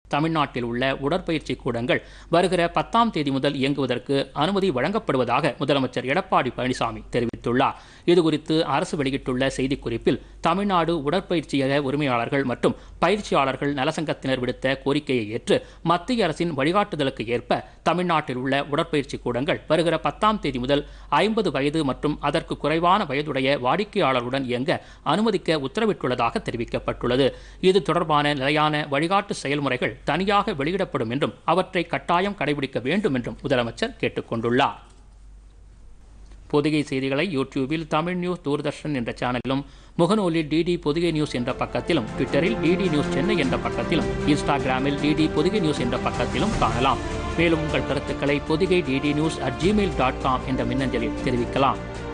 தமிழ்நாட்டில் உள்ள உடற்பயிற்சி கூடங்கள் வருகிற பத்தாம் தேதி முதல் இயங்குவதற்கு அனுமதி வழங்கப்படுவதாக முதலமைச்சர் எடப்பாடி பழனிசாமி தெரிவித்துள்ளார் இதுகுறித்து அரசு வெளியிட்டுள்ள செய்திக்குறிப்பில் தமிழ்நாடு உடற்பயிற்சியக உரிமையாளர்கள் மற்றும் பயிற்சியாளர்கள் நலசங்கத்தினர் விடுத்த கோரிக்கையை ஏற்று மத்திய அரசின் வழிகாட்டுதலுக்கு ஏற்ப தமிழ்நாட்டில் உள்ள உடற்பயிற்சி கூடங்கள் வருகிற பத்தாம் தேதி முதல் ஐம்பது வயது மற்றும் அதற்கு குறைவான வயதுடைய வாடிக்கையாளர்களுடன் இயங்க அனுமதிக்க உத்தரவிட்டுள்ளதாக தெரிவிக்கப்பட்டுள்ளது இது தொடர்பான நிலையான வழிகாட்டு செயல்முறைகள் தனியாக வெளியிடப்படும் என்றும் அவற்றை கட்டாயம் கடைபிடிக்க வேண்டும் என்றும் முதலமைச்சர் கேட்டுக்கொண்டுள்ளார் பொதிகை செய்திகளை யூடியூபில் தமிழ் நியூஸ் தூர்தர்ஷன் என்ற சேனலிலும் முகநூலில் டிடி பொதிகை நியூஸ் என்ற பக்கத்திலும் ட்விட்டரில் டிடி நியூஸ் சென்னை என்ற பக்கத்திலும் இன்ஸ்டாகிராமில் டிடி பொதிகை நியூஸ் என்ற பக்கத்திலும் காணலாம் மேலும் உங்கள் கருத்துக்களை Podhigai DD news at Gmail dot com என்ற மின்னஞ்சலில் தெரிவிக்கலாம்